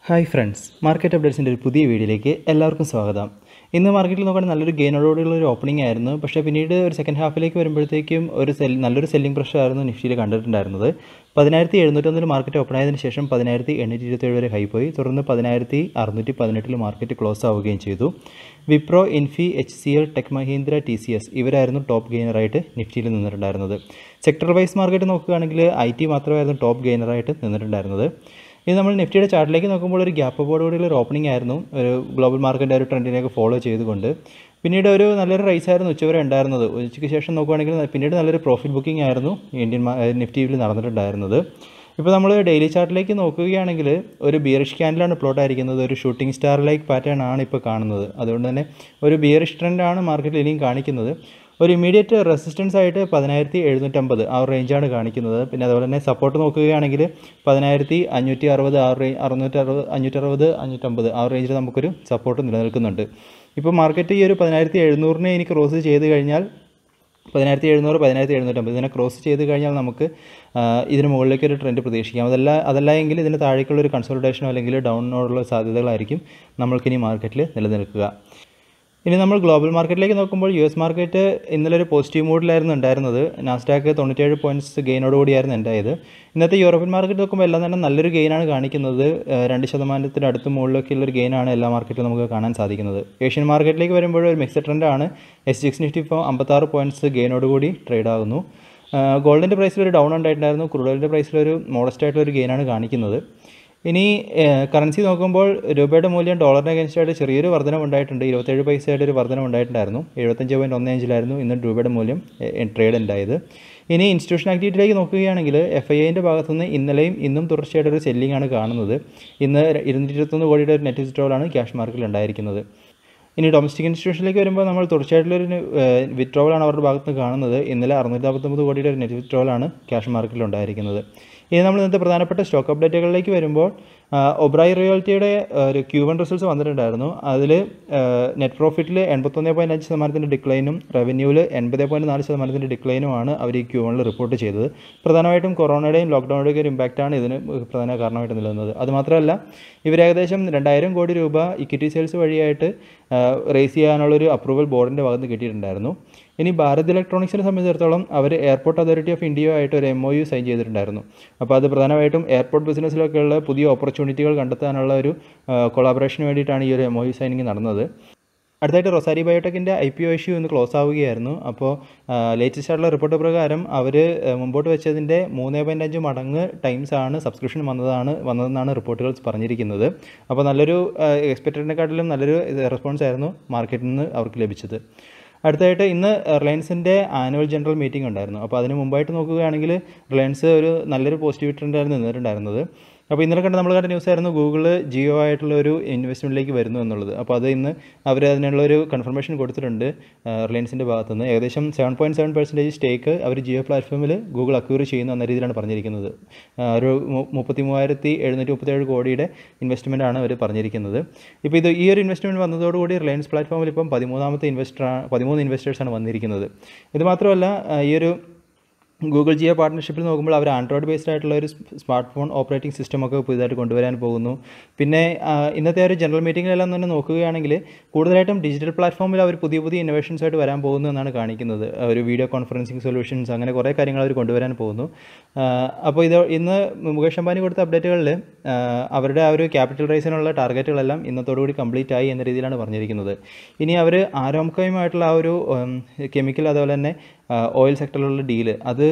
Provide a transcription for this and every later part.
hi friends market അപ്ഡേറ്റ്സിൻ്റെ ഒരു പുതിയ വീഡിയോയിലേക്ക് എല്ലാവർക്കും സ്വാഗതം ഇന്ന് മാർക്കറ്റിൽ നോക്കുകയാണെങ്കിൽ നല്ലൊരു ഗെയിനോടുകൂടിയുള്ള ഒരു ഓപ്പണിംഗ് ആയിരുന്നു പക്ഷേ പിന്നീട് ഒരു സെക്കൻഡ് ഹാഫിലേക്ക് വരുമ്പോഴത്തേക്കും ഒരു സെൽ നല്ലൊരു സെല്ലിംഗ് പ്രഷർ ആയിരുന്നു നിഫ്റ്റിയിൽ കണ്ടിട്ടുണ്ടായിരുന്നത് പതിനായിരത്തി എഴുന്നൂറ്റൊന്നിൽ മാർക്കറ്റ് ഓപ്പൺ ആയതിനു ശേഷം പതിനായിരത്തി എണ്ണൂറ്റി ഇരുപത്തേഴ് വരെ ഹൈ പോയി തുടർന്ന് പതിനായിരത്തി അറുന്നൂറ്റി പതിനെട്ടിൽ മാർക്കറ്റ് ക്ലോസ് ആവുകയും ചെയ്തു Wipro Infy H C L tech Mahindra T C S ഇവരായിരുന്നു ടോപ്പ് ഗെയിനറായിട്ട് നിഫ്റ്റിയിൽ നിന്നിട്ടുണ്ടായിരുന്നത് സെക്ടർ വൈസ് മാർക്കറ്റ് നോക്കുകയാണെങ്കിൽ ഐ ടി മാത്രമായിരുന്നു ടോപ്പ് ഗെയിനറായിട്ട് നിന്നിട്ടുണ്ടായിരുന്നത് ഇനി നമ്മൾ നിഫ്റ്റിയുടെ ചാർട്ടിലേക്ക് നോക്കുമ്പോൾ ഒരു ഗ്യാപ്പ് ബോർഡോടുള്ള ഒരു ഓപ്പണിംഗ് ആയിരുന്നു ഒരു ഗ്ലോബൽ മാർക്കറ്റിൻ്റെ ഒരു ട്രെൻഡിനെയൊക്കെ ഫോളോ ചെയ്തുകൊണ്ട് പിന്നീട് ഒരു നല്ലൊരു റൈസ് ആയിരുന്നു ഉച്ചവരെ ഉണ്ടായിരുന്നത് ഉച്ചയ്ക്ക് ശേഷം നോക്കുകയാണെങ്കിൽ പിന്നീട് നല്ലൊരു പ്രോഫിറ്റ് ബുക്കിംഗ് ആയിരുന്നു ഇന്ത്യൻ നിഫ്റ്റിയിൽ നടന്നിട്ടുണ്ടായിരുന്നത് ഇപ്പോൾ നമ്മൾ ഡെയിലി ചാർട്ടിലേക്ക് നോക്കുകയാണെങ്കിൽ ഒരു ബിയറിഷ് ക്യാൻഡിലാണ് പ്ലോട്ട് ആയിരിക്കുന്നത് ഒരു ഷൂട്ടിംഗ് സ്റ്റാർ ലൈക്ക് പാറ്റേൺ ആണ് ഇപ്പോൾ കാണുന്നത് അതുകൊണ്ട് തന്നെ ഒരു ബിയറിഷ് ട്രെൻഡാണ് മാർക്കറ്റിൽ ഇനിയും കാണിക്കുന്നത് ഒരു ഇമീഡിയറ്റ് റെസിസ്റ്റൻസ് ആയിട്ട് പതിനായിരത്തി എഴുന്നൂറ്റമ്പത് ആ ഒരു റേഞ്ചാണ് കാണിക്കുന്നത് പിന്നെ അതുപോലെ തന്നെ സപ്പോർട്ട് നോക്കുകയാണെങ്കിൽ പതിനായിരത്തി അഞ്ഞൂറ്റി അറുപത് ആ റേ അറുന്നൂറ്റി അറുപത് അഞ്ഞൂറ്ററുപത് അഞ്ഞൂറ്റമ്പത് ആ റേഞ്ചിൽ നമുക്കൊരു സപ്പോർട്ട് നിലനിൽക്കുന്നുണ്ട് ഇപ്പോൾ മാർക്കറ്റ് ഈ ഒരു പതിനായിരത്തി എഴുന്നൂറിനെ ഇനി ക്രോസ് ചെയ്ത് കഴിഞ്ഞാൽ പതിനായിരത്തി എഴുന്നൂറ് പതിനായിരത്തി എഴുന്നൂറ്റമ്പത് ഇതിനെ ക്രോസ് ചെയ്ത് കഴിഞ്ഞാൽ നമുക്ക് ഇതിന് മുകളിലേക്ക് ഒരു ട്രെൻഡ് പ്രതീക്ഷിക്കാം അതല്ല അതല്ല എങ്കിൽ ഇതിന് താഴേക്കുള്ള ഒരു കൺസോൾട്ടേഷനോ അല്ലെങ്കിൽ ഡൗണിനോടുള്ള സാധ്യതകളായിരിക്കും നമ്മൾക്കിനി മാർക്കറ്റിൽ നിലനിൽക്കുക ഇനി നമ്മൾ ഗ്ലോബൽ മാർക്കറ്റിലേക്ക് നോക്കുമ്പോൾ യു എസ് മാർക്കറ്റ് ഇന്നലെ ഒരു പോസിറ്റീവ് മൂഡിലായിരുന്നു ഉണ്ടായിരുന്നത് നാസ്ഡാക്ക് തൊണ്ണൂറ്റേഴ് പോയിൻറ്റ്സ് ഗെയിനോടുകൂടിയായിരുന്നു ഉണ്ടായത് ഇന്നത്തെ യൂറോപ്യൻ മാർക്കറ്റ് നോക്കുമ്പോൾ എല്ലാം തന്നെ നല്ലൊരു ഗെയിനാണ് കാണിക്കുന്നത് രണ്ട് ശതമാനത്തിന് അടുത്ത് മുകളിലേക്കുള്ള ഒരു ഗെയിനാണ് എല്ലാ മാർക്കറ്റിലും നമുക്ക് കാണാൻ സാധിക്കുന്നത് ഏഷ്യൻ മാർക്കറ്റിലേക്ക് വരുമ്പോൾ ഒരു മിക്സഡ് ട്രെൻഡാണ് എസ് സിക്സ് നിഫ്റ്റി ഇപ്പോൾ അമ്പത്താറ് പോയിൻറ്റ്സ് ഗെയിനോടുകൂടി ട്രേഡ് ആകുന്നു ഗോൾഡിൻ്റെ പ്രൈസിൽ ഒരു ഡൗൺ ഉണ്ടായിട്ടുണ്ടായിരുന്നു ക്രൂഡോയിലിൻ്റെ പ്രൈസിൽ ഒരു മോഡസ്റ്റ് ആയിട്ടുള്ള ഒരു ഗെയിനാണ് കാണിക്കുന്നത് ഇനി കറൻസി നോക്കുമ്പോൾ രൂപയുടെ മൂല്യം ഡോളറിന് അഗൻസ്റ്റ് ആയിട്ട് ചെറിയൊരു വർധനം ഉണ്ടായിട്ടുണ്ട് ഇരുപത്തേഴ് പൈസയായിട്ട് ഒരു വർധനം ഉണ്ടായിട്ടുണ്ടായിരുന്നു എഴുപത്തഞ്ച് പോയിൻറ്റ് ഒന്ന് അഞ്ചിലായിരുന്നു ഇന്ന് രൂപയുടെ മൂല്യം ട്രേഡ് ഉണ്ടായത് ഇനി ഇൻസ്റ്റിറ്റ്യൂഷൻ ആക്ടിവിറ്റിയിലേക്ക് നോക്കുകയാണെങ്കിൽ എഫ് ഐ ഐൻ്റെ ഭാഗത്തുനിന്ന് ഇന്നലെയും ഇന്നും തുടർച്ചയായിട്ട് ഒരു സെല്ലിംഗ് ആണ് കാണുന്നത് ഇന്ന് ഇരുന്നൂറ്റി ഇരുപത്തൊന്ന് കോടിയുടെ ഒരു നെറ്റ് വിത്ഡ്രോളാണ് ക്യാഷ് മാർക്കറ്റിൽ ഉണ്ടായിരിക്കുന്നത് ഇനി ഡൊമസ്റ്റിക് ഇൻസ്റ്റിറ്റ്യൂഷനിലേക്ക് വരുമ്പോൾ നമ്മൾ തുടർച്ചയായിട്ടുള്ളൊരു വിത്ഡ്രോവലാണ് അവരുടെ ഭാഗത്ത് നിന്ന് കാണുന്നത് ഇന്നലെ അറുന്നൂറ്റി നാൽപ്പത്തൊമ്പത് കോടിയുടെ ഒരു നെറ്റ് വിത്ഡ്രോവലാണ് ക്യാഷ് മാർക്കറ്റിൽ ഉണ്ടായിരിക്കുന്നത് ഇനി നമ്മൾ ഇന്നത്തെ പ്രധാനപ്പെട്ട സ്റ്റോക്ക് അപ്ഡേറ്റുകളിലേക്ക് വരുമ്പോൾ ഒബ്രായി റിയാലിറ്റിയുടെ ഒരു ക്യൂ വൺ റിസൾട്ട്സ് വന്നിട്ടുണ്ടായിരുന്നു അതിൽ നെറ്റ് പ്രോഫിറ്റിൽ എൺപത്തൊന്ന് പോയിൻറ്റ് അഞ്ച് ശതമാനത്തിൻ്റെ ഡിക്ലൈനും റവന്യൂവിൽ എൺപത് പോയിൻറ്റ് നാല് ശതമാനത്തിൻ്റെ ഡിക്ലൈനുമാണ് അവർ ഈ ക്യൂ വണ്ണിൽ റിപ്പോർട്ട് ചെയ്തത് പ്രധാനമായിട്ടും കൊറോണയുടെയും ലോക്ക്ഡൗണിൻ്റെയും ഒരു ഇമ്പാക്റ്റാണ് ഇതിന് പ്രധാന കാരണമായിട്ട് നിലനിന്നത് അതുമാത്രമല്ല ഇവർ ഏകദേശം രണ്ടായിരം കോടി രൂപ ഇക്വിറ്റി സെയിൽസ് വഴിയായിട്ട് റേസ് ചെയ്യാനുള്ളൊരു അപ്രൂവൽ ബോർഡിൻ്റെ ഭാഗത്ത് കിട്ടിയിട്ടുണ്ടായിരുന്നു ഇനി ഭാരത് ഇലക്ട്രോണിക്സിനെ സംബന്ധിച്ചിടത്തോളം അവർ എയർപോർട്ട് അതോറിറ്റി ഓഫ് ഇന്ത്യയുമായിട്ട് ഒരു എം ഒ യു സൈൻ ചെയ്തിട്ടുണ്ടായിരുന്നു അപ്പോൾ അത് പ്രധാനമായിട്ടും എയർപോർട്ട് ബിസിനസ്സിലൊക്കെയുള്ള പുതിയ ഓപ്പർച്യൂണിറ്റികൾ കണ്ടെത്താനുള്ള ഒരു കൊളാബറേഷന് വേണ്ടിയിട്ടാണ് ഈ ഒരു എം ഒ യു സൈനിങ് നടന്നത് അടുത്തായിട്ട് റൊസാരി ബയോടെക്കിൻ്റെ ഐ പി ഒ ഇഷ്യൂ ഇന്ന് ക്ലോസ് ആവുകയായിരുന്നു അപ്പോൾ ലേറ്റസ്റ്റ് ആയിട്ടുള്ള റിപ്പോർട്ട് പ്രകാരം അവർ മുമ്പോട്ട് വെച്ചതിൻ്റെ മൂന്ന് പോയിൻറ്റ് അഞ്ച് മടങ്ങ് ടൈംസ് ആണ് സബ്സ്ക്രിപ്ഷൻ വന്നതാണ് വന്നതെന്നാണ് റിപ്പോർട്ടുകൾ പറഞ്ഞിരിക്കുന്നത് അപ്പോൾ നല്ലൊരു എക്സ്പെക്റ്റഡിനെക്കാട്ടിലും നല്ലൊരു റെസ്പോൺസ് ആയിരുന്നു മാർക്കറ്റിൽ നിന്ന് അവർക്ക് ലഭിച്ചത് അടുത്തായിട്ട് ഇന്ന് റിലയൻസിൻ്റെ ആനുവൽ ജനറൽ മീറ്റിംഗ് ഉണ്ടായിരുന്നു അപ്പോൾ അതിന് മുമ്പായിട്ട് നോക്കുകയാണെങ്കിൽ റിലയൻസ് ഒരു നല്ലൊരു പോസിറ്റീവ് ട്രെൻഡായിരുന്നു നിന്നിട്ടുണ്ടായിരുന്നത് അപ്പോൾ ഇന്നലെ കണ്ട നമ്മൾ കണ്ട ന്യൂസ് ആയിരുന്നു ഗൂഗിൾ ജിയോ ആയിട്ടുള്ള ഒരു ഇൻവെസ്റ്റ്മെൻറ്റിലേക്ക് വരുന്നു എന്നുള്ളത് അപ്പോൾ അത് ഇന്ന് അവർ അതിനുള്ളൊരു കൺഫർമേഷൻ കൊടുത്തിട്ടുണ്ട് റിലയൻസിൻ്റെ ഭാഗത്തുനിന്ന് ഏകദേശം seven point seven percentage stake അവർ ജിയോ പ്ലാറ്റ്ഫോമിൽ ഗൂഗിൾ അക്യൂർ ചെയ്യുന്നു എന്ന രീതിയിലാണ് പറഞ്ഞിരിക്കുന്നത് ഒരു മുപ്പത്തി മൂവായിരത്തി എഴുന്നൂറ്റി മുപ്പത്തേഴ് കോടിയുടെ ഇൻവെസ്റ്റ്മെൻ്റ് ആണ് അവർ പറഞ്ഞിരിക്കുന്നത് ഇപ്പോൾ ഇത് ഈ ഒരു ഇൻവെസ്റ്റ്മെൻറ്റ് വന്നതോടുകൂടി റിലയൻസ് പ്ലാറ്റ്ഫോമിൽ ഇപ്പം പതിമൂന്നാമത്തെ ഇൻവെസ്റ്റർ പതിമൂന്ന് ഇൻവെസ്റ്റേഴ്സാണ് വന്നിരിക്കുന്നത് ഇത് മാത്രമല്ല ഈ ഒരു ഗൂഗിൾ ജിയോ പാർട്ട്ണർഷിപ്പിൽ നോക്കുമ്പോൾ അവർ ആൻഡ്രോയിഡ് ബേസ്ഡ് ആയിട്ടുള്ള ഒരു സ്മാർട്ട് ഫോൺ ഓപ്പറേറ്റിംഗ് സിസ്റ്റമൊക്കെ പുതിയതായിട്ട് കൊണ്ടുവരാൻ പോകുന്നു പിന്നെ ഇന്നത്തെ ഒരു ജനറൽ മീറ്റിങ്ങിലെല്ലാം തന്നെ നോക്കുകയാണെങ്കിൽ കൂടുതലായിട്ടും ഡിജിറ്റൽ പ്ലാറ്റ്ഫോമിൽ അവർ പുതിയ പുതിയ ഇന്നോവേഷൻസ് ആയിട്ട് വരാൻ പോകുന്നു എന്നാണ് കാണിക്കുന്നത് ഒരു വീഡിയോ കോൺഫറൻസിങ് സൊല്യൂഷൻസ് അങ്ങനെ കുറേ കാര്യങ്ങൾ അവർ കൊണ്ടുവരാൻ പോകുന്നു അപ്പോൾ ഇത് ഇന്ന് മുകേഷ് അംബാനി കൊടുത്ത അപ്ഡേറ്റുകളിൽ അവരുടെ ആ ഒരു ക്യാപിറ്റൽ റൈസിനുള്ള ടാർഗറ്റുകളെല്ലാം ഇന്നത്തോടുകൂടി കംപ്ലീറ്റ് ആയി എന്ന രീതിയിലാണ് പറഞ്ഞിരിക്കുന്നത് ഇനി അവർ ആരോംകോയുമായിട്ടുള്ള ആ ഒരു കെമിക്കൽ അതുപോലെ തന്നെ ഓയിൽ സെക്ടറിലുള്ള ഡീല് അത്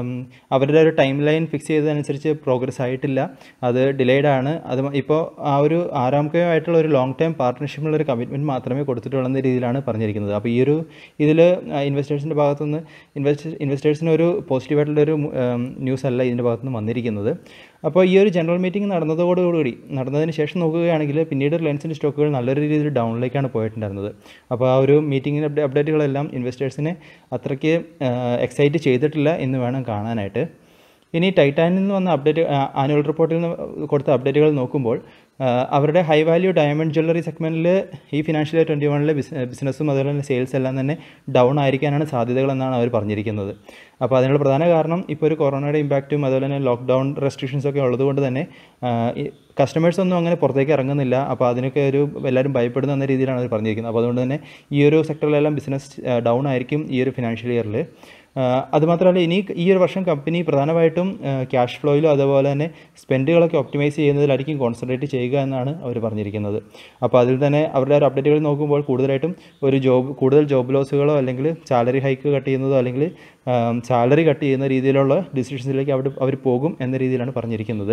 അവരുടെ ഒരു ടൈം ലൈൻ ഫിക്സ് ചെയ്തതനുസരിച്ച് പ്രോഗ്രസ് ആയിട്ടില്ല അത് ഡിലേഡ് ആണ് അത് ഇപ്പോൾ ആ ഒരു ആറാമക്കയുമായിട്ടുള്ള ഒരു ലോങ് ടൈം പാർട്ട്ണർഷിപ്പിനുള്ള ഒരു കമ്മിറ്റ്മെൻറ്റ് മാത്രമേ കൊടുത്തിട്ടുള്ളൂ എന്ന രീതിയിലാണ് പറഞ്ഞിരിക്കുന്നത് അപ്പോൾ ഈ ഒരു ഇതിൽ ഇൻവെസ്റ്റേഴ്സിൻ്റെ ഭാഗത്തുനിന്ന് ഇൻവെസ്റ്റ് ഇൻവെസ്റ്റേഴ്സിന് ഒരു പോസിറ്റീവായിട്ടുള്ള ഒരു ന്യൂസ് അല്ല ഇതിൻ്റെ ഭാഗത്തുനിന്ന് വന്നിരിക്കുന്നത് അപ്പോൾ ഈ ഒരു ജനറൽ മീറ്റിംഗ് നടന്നതോടുകൂടി നടന്നതിന് ശേഷം നോക്കുകയാണെങ്കിൽ പിന്നീട് റിലയൻസിൻ്റെ സ്റ്റോക്കുകൾ നല്ലൊരു രീതിയിൽ ഡൗണിലേക്കാണ് പോയിട്ടുണ്ടായിരുന്നത് അപ്പോൾ ആ ഒരു മീറ്റിംഗിൻ്റെ അപ്ഡേറ്റുകളെല്ലാം ഇൻവെസ്റ്റേഴ്സിനെ അത്രയ്ക്ക് എക്സൈറ്റ് ചെയ്തിട്ടില്ല എന്ന് വേണം കാണാനായിട്ട് ഇനി ടൈറ്റാനിൽ നിന്ന് വന്ന അപ്ഡേറ്റ് ആനുവൽ റിപ്പോർട്ടിൽ നിന്ന് കൊടുത്ത അപ്ഡേറ്റുകൾ നോക്കുമ്പോൾ ആ, അവരുടെ ഹൈ വാല്യൂ ഡയമണ്ട് ജ്വല്ലറി സെഗ്മെൻറ്റിൽ ഈ ഫിനാൻഷ്യൽ ഇയർ ട്വൻറ്റി വണ്ണിലെ ബിസിനസ്സും അതുപോലെ തന്നെ സെയിൽസ് എല്ലാം തന്നെ ഡൗൺ ആയിരിക്കാനാണ് സാധ്യതകളെന്നാണ് അവർ പറഞ്ഞിരിക്കുന്നത് അപ്പോൾ അതിനുള്ള പ്രധാന കാരണം ഇപ്പോൾ ഒരു കൊറോണയുടെ ഇമ്പാക്റ്റും അതുപോലെ തന്നെ ലോക്ക്ഡൗൺ റെസ്ട്രിക്ഷൻസ് ഒക്കെ ഉള്ളതുകൊണ്ട് തന്നെ കസ്റ്റമേഴ്സ് ഒന്നും അങ്ങനെ പുറത്തേക്ക് ഇറങ്ങുന്നില്ല അപ്പോൾ അതിനൊക്കെ ഒരു എല്ലാവരും ഭയപ്പെടുന്ന എന്ന രീതിയിലാണ് അവർ പറഞ്ഞിരിക്കുന്നത് അപ്പോൾ അതുകൊണ്ട് തന്നെ ഈ ഒരു സെക്ടറിലെല്ലാം ബിസിനസ് ഡൗൺ ആയിരിക്കും ഈ ഒരു ഫിനാൻഷ്യൽ ഇയറിൽ അതുമാത്രമല്ല ഇനി ഈ ഒരു വർഷം കമ്പനി പ്രധാനമായിട്ടും ക്യാഷ് ഫ്ലോയിലും അതുപോലെ തന്നെ സ്പെൻഡുകളൊക്കെ ഒപ്റ്റിമൈസ് ചെയ്യുന്നതിലായിരിക്കും കോൺസെൻട്രേറ്റ് ചെയ്യുക എന്നാണ് അവർ പറഞ്ഞിരിക്കുന്നത് അപ്പോൾ അതിൽ തന്നെ അവരുടെ ഒരു അപ്ഡേറ്റുകൾ നോക്കുമ്പോൾ കൂടുതലായിട്ടും ഒരു ജോബ് കൂടുതൽ ജോബ് ലോസുകളോ അല്ലെങ്കിൽ സാലറി ഹൈക്ക് കട്ട് ചെയ്യുന്നതോ അല്ലെങ്കിൽ സാലറി കട്ട് ചെയ്യുന്ന രീതിയിലുള്ള ഡിസിഷൻസിലേക്ക് അവർ അവർ പോകും എന്ന രീതിയിലാണ് പറഞ്ഞിരിക്കുന്നത്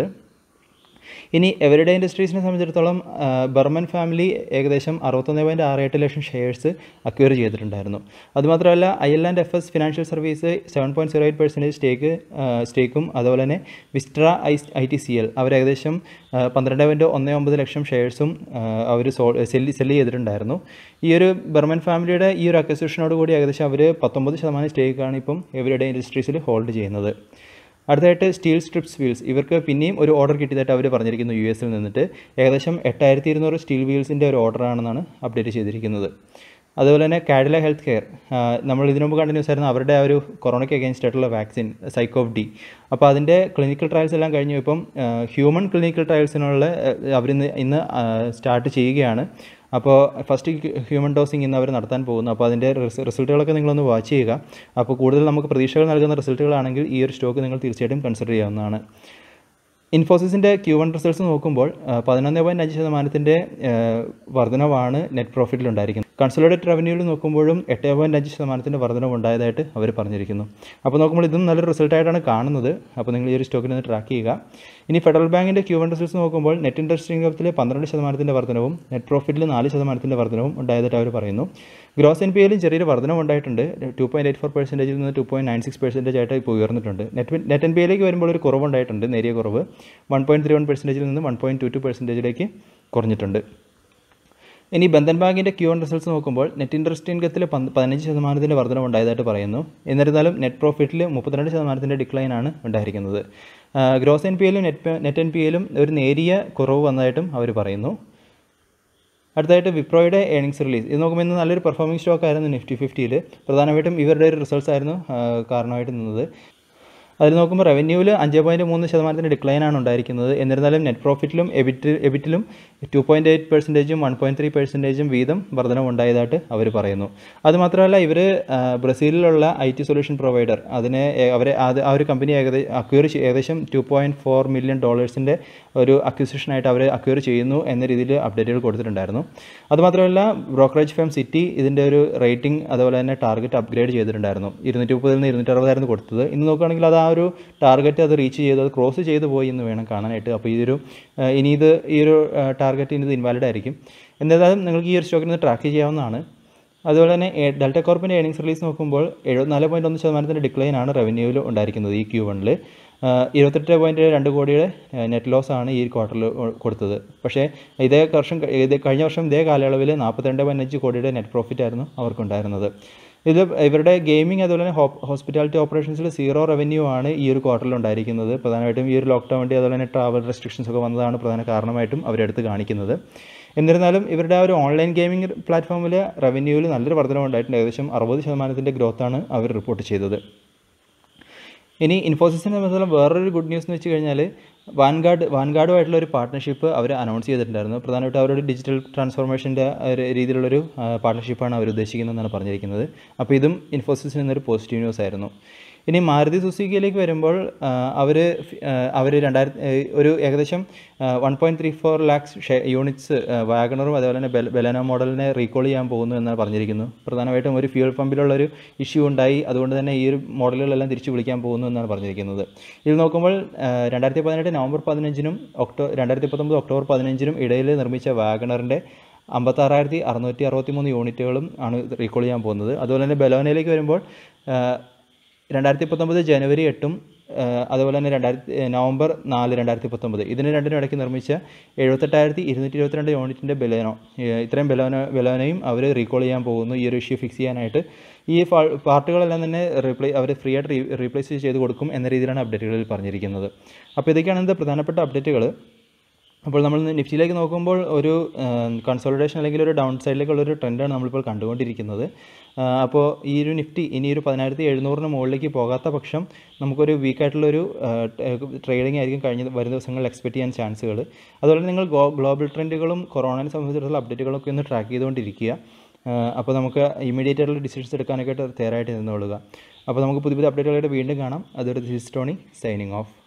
ഇനി എവരിഡേ ഇൻഡസ്ട്രീസിനെ സംബന്ധിച്ചിടത്തോളം ആ, ബർമൻ ഫാമിലി ഏകദേശം അറുപത്തൊന്ന് പോയിൻറ്റ് ആറ് എട്ട് ലക്ഷം ഷെയർസ് അക്വയർ ചെയ്തിട്ടുണ്ടായിരുന്നു അതുമാത്രമല്ല I L and F S financial service seven point zero eight percentage stake സ്റ്റേക്കും അതുപോലെ തന്നെ Vistra I I T C L അവർ ഏകദേശം ആ, പന്ത്രണ്ട് പോയിൻറ്റ് ഒന്ന് ഒമ്പത് ലക്ഷം ഷെയർസും അവർ സോ സെല്ല് സെല്ല് ചെയ്തിട്ടുണ്ടായിരുന്നു ഈ ഒരു ബർമൻ ഫാമിലിയുടെ ഈ ഒരു അക്വസിഷനോട് കൂടി ഏകദേശം അവർ പത്തൊമ്പത് ശതമാനം സ്റ്റേക്കാണ് ഇപ്പം എവരിഡേ ഇൻഡസ്ട്രീസിൽ ഹോൾഡ് ചെയ്യുന്നത് അടുത്തതായിട്ട് സ്റ്റീൽ സ്ട്രിപ്സ് വീൽസ് ഇവർക്ക് പിന്നെയും ഒരു ഓർഡർ കിട്ടിയതായിട്ട് അവർ പറഞ്ഞിരിക്കുന്നു യു എസിൽ നിന്നിട്ട് ഏകദേശം എട്ടായിരത്തി ഇരുന്നൂറ് സ്റ്റീൽ വീൽസിൻ്റെ ഒരു ഓർഡറാണെന്നാണ് അപ്ഡേറ്റ് ചെയ്തിരിക്കുന്നത് അതുപോലെ തന്നെ കാഡില ഹെൽത്ത് കെയർ നമ്മൾ ഇതിനു മുമ്പ് കണ്ട ന്യൂസ് ആയിരുന്നു അവരുടെ ആ ഒരു കൊറോണയ്ക്ക് അഗേൻസ്റ്റ് ആയിട്ടുള്ള വാക്സിൻ സൈക്കോഫ് ഡി അപ്പോൾ അതിൻ്റെ ക്ലിനിക്കൽ ട്രയൽസ് എല്ലാം കഴിഞ്ഞു ഇപ്പം ഹ്യൂമൻ ക്ലിനിക്കൽ ട്രയൽസിനുള്ള അവരിന്ന് ഇന്ന് സ്റ്റാർട്ട് ചെയ്യുകയാണ് അപ്പോൾ ഫസ്റ്റ് ഹ്യൂമൻ ഡോസിങ് ഇന്ന് അവർ നടത്താൻ പോകുന്നു അപ്പോൾ അതിൻ്റെ റിസൾട്ടുകളൊക്കെ നിങ്ങളൊന്ന് വാച്ച് ചെയ്യുക അപ്പോൾ കൂടുതൽ നമുക്ക് പ്രതീക്ഷകൾ നൽകുന്ന റിസൾട്ടുകളാണെങ്കിൽ ഈ ഒരു സ്റ്റോക്ക് നിങ്ങൾ തീർച്ചയായിട്ടും കൺസിഡർ ചെയ്യാവുന്നതാണ് ഇൻഫോസിസിൻ്റെ ക്യൂ വൺ റിസൾട്ട്സ് നോക്കുമ്പോൾ പതിനൊന്ന് പോയിൻറ്റ് അഞ്ച് ശതമാനത്തിൻ്റെ വർധനവാണ് നെറ്റ് പ്രോഫിറ്റിലുണ്ടായിരിക്കുന്നത് കൺസോളിഡേറ്റ് റവന്യൂവിൽ നോക്കുമ്പോഴും എട്ട് പോയിൻറ്റ് അഞ്ച് ശതമാനത്തിൻ്റെ വർധനവ് ഉണ്ടായതായിട്ട് അവർ പറഞ്ഞിരിക്കുന്നു അപ്പോൾ നോക്കുമ്പോൾ ഇതും നല്ലൊരു റിസൾട്ടായിട്ടാണ് കാണുന്നത് അപ്പോൾ നിങ്ങൾ ഈ ഒരു സ്റ്റോക്കിൽ നിന്ന് ട്രാക്ക് ചെയ്യുക ഇനി ഫെഡറൽ ബാങ്കിൻ്റെ ക്യൂ വൺ റിസൾട്ട്സ് നോക്കുമ്പോൾ നെറ്റ് ഇൻട്രസ്റ്റ് ഇൻകത്തിൽ പന്ത്രണ്ട് ശതമാനത്തിൻ്റെ വർധനവും നെറ്റ് പ്രോഫിറ്റിൽ നാല് ശതമാനത്തിൻ്റെ വർധനവും ഉണ്ടായതായിട്ട് അവർ പറയുന്നു ഗ്രോസ് എൻ പി എല്ലും ചെറിയൊരു വർധനവ് ഉണ്ടായിട്ടുണ്ട് ടു പോയിൻറ്റ് എയ്റ്റ് ഫോർ പെർസെൻറ്റേജിൽ നിന്ന് two point nine six percentage ആയിട്ട് ഇപ്പോൾ ഉയർന്നിട്ടുണ്ട് നെറ്റ് നെറ്റ് എൻ പി എയിലേക്ക് വരുമ്പോൾ ഒരു കുറവുണ്ടായിട്ടുണ്ട് നേരിയ കുറവ് വൺ പോയിൻറ്റ് ത്രീ വൺ പെർസെൻറ്റേജിൽ നിന്ന് വൺ പോയിൻറ്റ് ടു ടു പെർസെൻറ്റേജിലേക്ക് കുറഞ്ഞിട്ടുണ്ട് ഇനി ബന്ധൻ ബാങ്കിൻ്റെ ക്യൂ ഓൺ റിസൾട്ട്സ് നോക്കുമ്പോൾ നെറ്റ് ഇൻട്രസ്റ്റ് ഇൻകത്തിൽ പതിനഞ്ച് ശതമാനത്തിൻ്റെ വർധനവ് ഉണ്ടായതായിട്ട് പറയുന്നു എന്നിരുന്നാലും നെറ്റ് പ്രോഫിറ്റിൽ മുപ്പത്തിരണ്ട് ശതമാനത്തിൻ്റെ ഡിക്ലൈനാണ് ഉണ്ടായിരിക്കുന്നത് ഗ്രോസ് എൻ പി എല്ലും നെറ്റ് നെറ്റ് എൻ പി എല്ലും ഒരു നേരിയ കുറവ് വന്നതായിട്ടും അവർ പറയുന്നു അടുത്തായിട്ട് വിപ്രോയുടെ ഏണിങ്സ് റിലീസ് ഇത് നോക്കുമ്പോൾ ഇന്ന് നല്ലൊരു പെർഫോമിംഗ് സ്റ്റോക്ക് ആയിരുന്നു നിഫ്റ്റി ഫിഫ്റ്റിയിൽ പ്രധാനമായിട്ടും ഇവരുടെ ഒരു റിസൾട്ട്സ് ആയിരുന്നു ആ, കാരണമായിട്ട് നിന്നത് അതിൽ നോക്കുമ്പോൾ റവന്യൂവിൽ അഞ്ച് പോയിൻറ്റ് മൂന്ന് ശതമാനത്തിൻ്റെ ഡിക്ലൈനാണ് ഉണ്ടായിരിക്കുന്നത് എന്നിരുന്നാലും നെറ്റ് പ്രോഫിറ്റിലും എബിറ്റ് എബിറ്റിലും ടു പോയിൻറ്റ് എയ്റ്റ് പെർസെൻറ്റേജും വൺ പോയിൻറ്റ് ത്രീ പെർസെൻറ്റേജും വീതം വർധനവ് ഉണ്ടായതായിട്ട് അവർ പറയുന്നു അതുമാത്രമല്ല ഇവർ ബ്രസീലിലുള്ള ഐ ടി സൊല്യൂഷൻ പ്രൊവൈഡർ അതിനെ ഏ- അവരെ അത് ആ ഒരു കമ്പനി ഏകദേശം അക്വയർ ഏകദേശം ടു പോയിൻറ്റ് ഫോർ മില്യൺ ഡോളേഴ്സിൻ്റെ ഒരു അക്വിസിഷനായിട്ട് അവർ അക്വയർ ചെയ്യുന്നു എന്ന രീതിയിൽ അപ്ഡേറ്റുകൾ കൊടുത്തിട്ടുണ്ടായിരുന്നു അതുമാത്രമല്ല ബ്രോക്കറേജ് ഫേം സിറ്റി ഇതിൻ്റെ ഒരു റേറ്റിംഗ് അതുപോലെ തന്നെ ടാർഗറ്റ് അപ്ഗ്രേഡ് ചെയ്തിട്ടുണ്ടായിരുന്നു ഇരുന്നൂറ്റി മുപ്പതിൽ നിന്ന് ഇരുന്നൂറ്റി അറുപതായിരുന്നു കൊടുത്തത് ഇന്ന് നോക്കുകയാണെങ്കിൽ അത് ആ ഒരു ടാർഗറ്റ് അത് റീച്ച് ചെയ്ത് അത് ക്രോസ് ചെയ്ത് പോയി എന്ന് വേണം കാണാനായിട്ട് അപ്പോൾ ഈ ഒരു ആ, ഇനി ഇത് ഈ ഒരു ടാർഗറ്റ് ഇനി ഇത് ഇൻവാലിഡ് ആയിരിക്കും എന്തായാലും നിങ്ങൾക്ക് ഈ ഒരു സ്റ്റോക്കിൽ നിന്ന് ട്രാക്ക് ചെയ്യാവുന്നതാണ് അതുപോലെ തന്നെ എ- ഡെൽറ്റ കോർപ്പിൻ്റെ ഏണിങ്സ് റിലീസ് നോക്കുമ്പോൾ എഴുപത്തിനാല് പോയിൻറ്റ് ഒന്ന് ശതമാനത്തിൻ്റെ ഡിക്ലൈനാണ് റവന്യൂവിൽ ഉണ്ടായിരിക്കുന്നത് ഈ ക്യൂ വണ്ണിൽ ഇരുപത്തെട്ട് പോയിൻറ്റ് രണ്ട് കോടിയുടെ നെറ്റ് ലോസ് ആണ് ഈ ക്വാർട്ടറിൽ കൊടുത്തത് പക്ഷേ ഇതേ വർഷം ഇത് കഴിഞ്ഞ വർഷം ഇതേ കാലയളവിൽ നാൽപ്പത്തിരണ്ട് പോയിൻറ്റ് അഞ്ച് കോടിയുടെ നെറ്റ് പ്രോഫിറ്റ് ആയിരുന്നു അവർക്കുണ്ടായിരുന്നത് ഇത് ഇവരുടെ ഗെയിമിംഗ് അതുപോലെ തന്നെ ഹോസ്പിറ്റാലിറ്റി ഓപ്പറേഷൻസിൽ സീറോ റവന്യൂ ആണ് ഈ ഒരു ക്വാർട്ടറിൽ ഉണ്ടായിരിക്കുന്നത് പ്രധാനമായിട്ടും ഈ ഒരു ലോക്ക്ഡൗൺ വേണ്ടി അതുപോലെ തന്നെ ട്രാവൽ റെസ്ട്രിക്ഷൻസ് ഒക്കെ വന്നതാണ് പ്രധാന കാരണമായിട്ടും അവരെടുത്ത് കാണിക്കുന്നത് എന്നിരുന്നാലും ഇവരുടെ ആ ഒരു ഓൺലൈൻ ഗെയിമിംഗ് പ്ലാറ്റ്ഫോമിൽ റവന്യൂവിൽ നല്ലൊരു വർധനവ് ഉണ്ടായിട്ടുണ്ട് ഏകദേശം അറുപത് ശതമാനത്തിൻ്റെ ഗ്രോത്താണ് അവർ റിപ്പോർട്ട് ചെയ്തത് ഇനി ഇൻഫോസിസിനെ സംബന്ധിച്ചുള്ള വേറൊരു ഗുഡ് ന്യൂസ് എന്ന് വെച്ച് കഴിഞ്ഞാൽ വാൻഗാർഡ് വാൻഗാർഡുമായിട്ടുള്ള ഒരു പാർട്ട്ണർഷിപ്പ് അവർ അനൗൺസ് ചെയ്തിട്ടുണ്ടായിരുന്നു പ്രധാനമായിട്ടും അവരുടെ ഡിജിറ്റൽ ട്രാൻസ്ഫോർമേഷൻ്റെ ഒരു രീതിയിലുള്ളൊരു പാർട്ട്ണർഷിപ്പാണ് അവർ ഉദ്ദേശിക്കുന്നതെന്നാണ് പറഞ്ഞിരിക്കുന്നത് അപ്പോൾ ഇതും ഇൻഫോസിസിൽ നിന്നൊരു പോസിറ്റീവ് ന്യൂസ് ആയിരുന്നു ഇനി മാരുതി സുസുക്കിയിലേക്ക് വരുമ്പോൾ അവർ അവർ രണ്ടായിരത്തി ഒരു ഏകദേശം one point three four lakhs units വാഗണറും അതുപോലെ തന്നെ ബെൽ ബെലനോ മോഡലിനെ റീകോൾ ചെയ്യാൻ പോകുന്നു എന്നാണ് പറഞ്ഞിരിക്കുന്നു പ്രധാനമായിട്ടും ഒരു ഫ്യൂൽ പമ്പിലുള്ളൊരു ഇഷ്യൂ ഉണ്ടായി അതുകൊണ്ട് തന്നെ ഈ ഒരു മോഡലുകളെല്ലാം തിരിച്ചു വിളിക്കാൻ പോകുന്നു എന്നാണ് പറഞ്ഞിരിക്കുന്നത് ഇതിൽ നോക്കുമ്പോൾ രണ്ടായിരത്തി പതിനെട്ട് നവംബർ പതിനഞ്ചിനും ഒക്ടോ രണ്ടായിരത്തി പത്തൊമ്പത് ഒക്ടോബർ പതിനഞ്ചിനും ഇടയിൽ നിർമ്മിച്ച വാഗണറിൻ്റെ അമ്പത്താറായിരത്തി അറുന്നൂറ്റി അറുപത്തി മൂന്ന് യൂണിറ്റുകളും ആണ് റീകോൾ ചെയ്യാൻ പോകുന്നത് അതുപോലെ തന്നെ ബെലോനയിലേക്ക് വരുമ്പോൾ രണ്ടായിരത്തി പത്തൊമ്പത് ജനുവരി എട്ടും അതുപോലെ തന്നെ രണ്ടായിരത്തി നവംബർ നാല് രണ്ടായിരത്തി പത്തൊമ്പത് ഇതിന് രണ്ടിനും ഇടയ്ക്ക് നിർമ്മിച്ച എഴുപത്തെട്ടായിരത്തി ഇരുന്നൂറ്റി ഇരുപത്തിരണ്ട് യൂണിറ്റിൻ്റെ ബെലോനോ ഇത്രയും ബെലോനോ ബെലോനയും അവർ റീകോൾ ചെയ്യാൻ പോകുന്നു ഈ ഒരു ഇഷ്യൂ ഫിക്സ് ചെയ്യാനായിട്ട് ഈ ഫാ- പാർട്ടുകളെല്ലാം തന്നെ റീപ്ലേ അവർ ഫ്രീ ആയിട്ട് റീ റീപ്ലേസ് ചെയ്ത് കൊടുക്കും എന്ന രീതിയിലാണ് അപ്ഡേറ്റുകളിൽ പറഞ്ഞിരിക്കുന്നത് അപ്പോൾ ഇതൊക്കെയാണ് ഇതിൻ്റെ പ്രധാനപ്പെട്ട അപ്ഡേറ്റുകൾ അപ്പോൾ നമ്മൾ ഇന്ന് നിഫ്റ്റിയിലേക്ക് നോക്കുമ്പോൾ ഒരു കൺസോളിഡേഷൻ അല്ലെങ്കിൽ ഒരു ഡൗൺ സൈഡിലേക്കുള്ള ഒരു ട്രെൻഡാണ് നമ്മളിപ്പോൾ കണ്ടുകൊണ്ടിരിക്കുന്നത് ആ, അപ്പോൾ ഈ ഒരു നിഫ്റ്റി ഇനി ഒരു പതിനായിരത്തി എഴുന്നൂറിന് മുകളിലേക്ക് പോകാത്ത പക്ഷം നമുക്കൊരു വീക്കായിട്ടുള്ളൊരു ട്രേഡിംഗ് ആയിരിക്കും കഴിഞ്ഞ വരും ദിവസങ്ങളിൽ എക്സ്പെക്ട് ചെയ്യാൻ ചാൻസുകൾ അതുപോലെ നിങ്ങൾ ഗോ- ഗ്ലോബൽ ട്രെൻഡുകളും കൊറോണയെ സംബന്ധിച്ചിടത്തോളം അപ്ഡേറ്റുകളൊക്കെ ഒന്ന് ട്രാക്ക് ചെയ്തുകൊണ്ടിരിക്കുക ആ, അപ്പോൾ നമുക്ക് ഇമീഡിയറ്റ് ആയിട്ടുള്ള ഡിസിഷൻസ് എടുക്കാനൊക്കെ ആയിട്ട് തയ്യാറായിട്ട് നിന്നോളുക അപ്പോൾ നമുക്ക് പുതിയ പുതിയ അപ്ഡേറ്റുകളായിട്ട് വീണ്ടും കാണാം അതൊരു ദിസ് ടോണി സൈനിങ് ഓഫ്